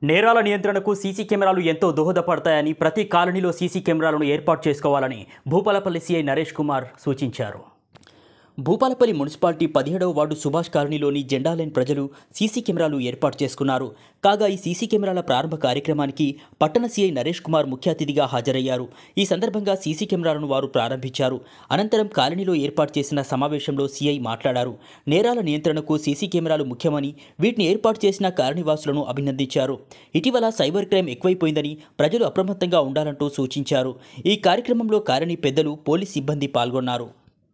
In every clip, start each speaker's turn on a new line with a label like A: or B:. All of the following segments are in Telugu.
A: నేరాల నియంత్రణకు సీసీ కెమెరాలు ఎంతో దోహదపడతాయని ప్రతి కాలనీలో సీసీ కెమెరాలను ఏర్పాటు చేసుకోవాలని భూపాలపల్లి సీఐ నరేష్ కుమార్ సూచించారు భూపాలపల్లి మున్సిపాలిటీ పదిహేడవ వార్డు సుభాష్ కాలనీలోని జెండా లైన్ ప్రజలు సీసీ కెమెరాలు ఏర్పాటు చేసుకున్నారు కాగా ఈ సీసీ కెమెరాల ప్రారంభ కార్యక్రమానికి పట్టణ సీఐ నరేష్ కుమార్ ముఖ్య అతిథిగా హాజరయ్యారు ఈ సందర్భంగా సీసీ కెమెరాలను వారు ప్రారంభించారు అనంతరం కాలనీలో ఏర్పాటు చేసిన సమావేశంలో సీఐ మాట్లాడారు నేరాల నియంత్రణకు సీసీ కెమెరాలు ముఖ్యమని వీటిని ఏర్పాటు చేసిన కాలనీవాసులను అభినందించారు ఇటీవల సైబర్ క్రైమ్ ఎక్కువైపోయిందని ప్రజలు అప్రమత్తంగా ఉండాలంటూ సూచించారు ఈ కార్యక్రమంలో కాలనీ పెద్దలు పోలీస్ సిబ్బంది పాల్గొన్నారు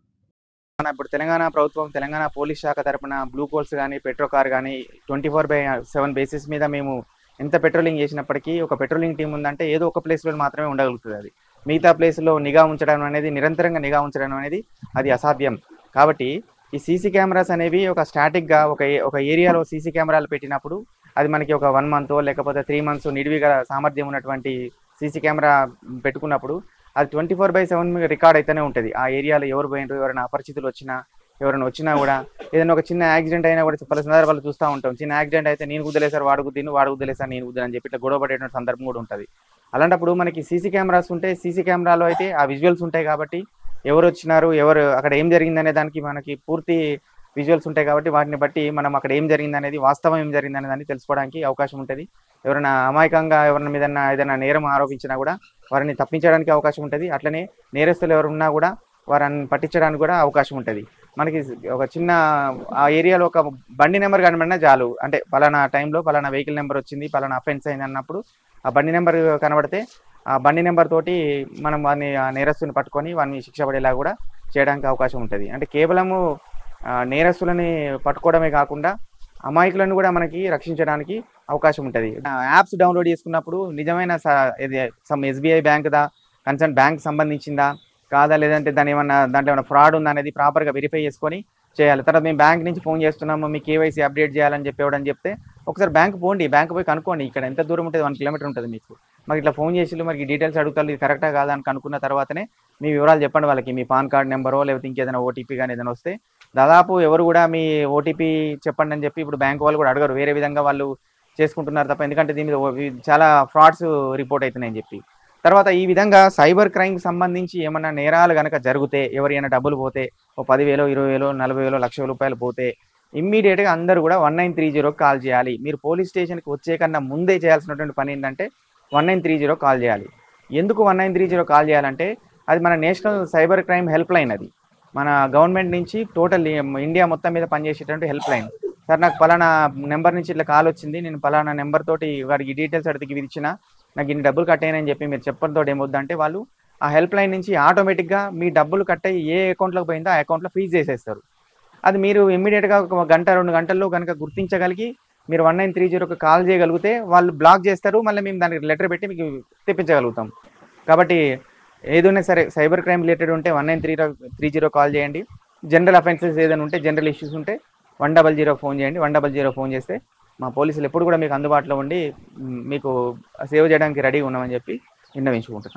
B: మన ఇప్పుడు తెలంగాణ ప్రభుత్వం తెలంగాణ పోలీస్ శాఖ తరపున బ్లూ కోల్స్ కానీ పెట్రో కార్ కానీ twenty four by seven basis మీద మేము ఎంత పెట్రోలింగ్ చేసినప్పటికీ ఒక పెట్రోలింగ్ టీం ఉందంటే ఏదో ఒక ప్లేస్లో మాత్రమే ఉండగలుగుతుంది అది మిగతా ప్లేస్లో నిఘా ఉంచడం అనేది నిరంతరంగా నిఘా ఉంచడం అనేది అది అసాధ్యం కాబట్టి ఈ సీసీ కెమెరాస్ అనేవి ఒక స్టాటిక్గా ఒక ఏ- ఒక ఏరియాలో సీసీ కెమెరాలు పెట్టినప్పుడు అది మనకి ఒక వన్ మంత్ లేకపోతే త్రీ మంత్స్ నిడివిగా సామర్థ్యం ఉన్నటువంటి సీసీ కెమెరా పెట్టుకున్నప్పుడు అది twenty four by seven record అయితేనే ఉంటుంది ఆ ఏరియాలో ఎవరు పోయినారు ఎవరైనా అపరిచితులు వచ్చినా ఎవరైనా వచ్చినా కూడా ఏదైనా ఒక చిన్న యాక్సిడెంట్ అయినా కూడా పలు సందర్భాలు చూస్తూ ఉంటాం చిన్న యాక్సిడెంట్ అయితే నేను గుద్దలేసారు వాడు గుద్దిను వాడు గుద్దలేసారు నేను గుద్దిను అని చెప్పి ఇట్లా గొడవ పడేటువంటి సందర్భం కూడా ఉంటుంది అలాంటప్పుడు మనకి సీసీ కెమెరాస్ ఉంటే సీసీ కెమెరాలో అయితే ఆ విజువల్స్ ఉంటాయి కాబట్టి ఎవరు వచ్చినారు ఎవరు అక్కడ ఏం జరిగిందనే దానికి మనకి పూర్తి విజువల్స్ ఉంటాయి కాబట్టి వాటిని బట్టి మనం అక్కడ ఏం జరిగింది అనేది వాస్తవం ఏం జరిగింది అనే దాన్ని తెలుసుకోవడానికి అవకాశం ఉంటుంది ఎవరైనా అమాయకంగా ఎవరిని మీద ఏదైనా నేరం ఆరోపించినా కూడా వారిని తప్పించడానికి అవకాశం ఉంటుంది అట్లనే నేరస్తులు ఎవరు ఉన్నా కూడా వారిని పట్టించడానికి కూడా అవకాశం ఉంటుంది మనకి ఒక చిన్న ఆ ఏరియాలో ఒక బండి నెంబర్ కనబడినా చాలు అంటే పలానా టైంలో పలానా వెహికల్ నెంబర్ వచ్చింది పలానా అఫెన్స్ అయింది అన్నప్పుడు ఆ బండి నెంబర్ కనబడితే ఆ బండి నెంబర్ తోటి మనం వారిని ఆ నేరస్తుని పట్టుకొని వారిని శిక్ష పడేలా కూడా చేయడానికి అవకాశం ఉంటుంది అంటే కేవలము ఆ, నేరస్తులని పట్టుకోవడమే కాకుండా అమాయకులను కూడా మనకి రక్షించడానికి అవకాశం ఉంటుంది యాప్స్ డౌన్లోడ్ చేసుకున్నప్పుడు నిజమైన స- ఇది సమ్ ఎస్బీఐ బ్యాంక్ దా కన్సర్న్ బ్యాంక్ సంబంధించిందా కాదా లేదంటే దాని ఏమన్నా దాంట్లో ఏమైనా ఫ్రాడ్ ఉందా అనేది ప్రాపర్గా వెరిఫై చేసుకొని చేయాలి తర్వాత మేము బ్యాంక్ నుంచి ఫోన్ చేస్తున్నాము మీ కేవైసీ అప్డేట్ చేయాలని చెప్పి ఎవడని చెప్తే ఒకసారి బ్యాంక్ పోండి బ్యాంక్ పోయి కనుక్కోండి ఇక్కడ ఎంత దూరం ఉంటుంది వన్ కిలోమీటర్ ఉంటుంది మీకు మాకు ఇట్లా ఫోన్ చేసి మరి డీటెయిల్స్ అడుగుతారు ఇది కరెక్టా కాదా అని కనుక్కున్న తర్వాతనే మీ వివరాలు చెప్పండి వాళ్ళకి మీ పాన్ కార్డ్ నెంబరో లేకపోతే ఇంకేదైనా ఓటీపీ కానీ ఏదైనా వస్తే దాదాపు ఎవరు కూడా మీ ఓటీపీ చెప్పండి అని చెప్పి ఇప్పుడు బ్యాంక్ వాళ్ళు కూడా అడగరు వేరే విధంగా వాళ్ళు చేసుకుంటున్నారు తప్ప ఎందుకంటే దీని మీద ఓ- ఇవి చాలా ఫ్రాడ్స్ రిపోర్ట్ అవుతున్నాయని చెప్పి తర్వాత ఈ విధంగా సైబర్ క్రైమ్ సంబంధించి ఏమన్నా నేరాలు కనుక జరిగితే ఎవరైనా డబ్బులు పోతే ఓ పదివేలో ఇరవై వేలో నలభై వేలో లక్ష రూపాయలు పోతే ఇమ్మీడియట్గా అందరూ కూడా వన్ నైన్ త్రీ జీరోకి కాల్ చేయాలి మీరు పోలీస్ స్టేషన్కి వచ్చే కన్నా ముందే చేయాల్సినటువంటి పని ఏంటంటే one nine three zero call చేయాలి ఎందుకు one nine three zero call చేయాలంటే అది మన national cyber crime helpline అది మన గవర్నమెంట్ నుంచి టోటల్ ఇండియా మొత్తం మీద పనిచేసేటువంటి హెల్ప్ లైన్ సార్ నాకు పలానా నెంబర్ నుంచి ఇట్లా కాల్ వచ్చింది నేను పలానా నెంబర్ తోటి వాడికి డీటెయిల్స్ అడిగి ఇది ఇచ్చిన నాకు ఇన్ని డబ్బులు కట్టేయనని చెప్పి మీరు చెప్పడంతో ఏమవుద్దంటే వాళ్ళు ఆ హెల్ప్ లైన్ నుంచి ఆటోమేటిక్గా మీ డబ్బులు కట్టే ఏ అకౌంట్లోకి పోయిందో ఆ అకౌంట్లో ఫ్రీజ్ చేసేస్తారు అది మీరు ఇమ్మీడియట్గా ఒక గంట రెండు గంటల్లో కనుక గుర్తించగలిగి మీరు వన్ నైన్ త్రీ జీరోకి కాల్ చేయగలిగితే వాళ్ళు బ్లాక్ చేస్తారు మళ్ళీ మేము దానికి లెటర్ పెట్టి మీకు తెప్పించగలుగుతాం కాబట్టి ఏదైనా సరే సైబర్ క్రైమ్ రిలేటెడ్ ఉంటే one nine three three zero call చేయండి జనరల్ అఫెన్సెస్ ఏదైనా ఉంటే జనరల్ ఇష్యూస్ ఉంటే వన్ డబల్ జీరో ఫోన్ చేయండి వన్ డబల్ జీరో ఫోన్ చేస్తే మా పోలీసులు ఎప్పుడు కూడా మీకు అందుబాటులో ఉండి మ్, మీకు సేవ్ చేయడానికి రెడీగా ఉన్నామని చెప్పి విన్నవించుకుంటున్నాం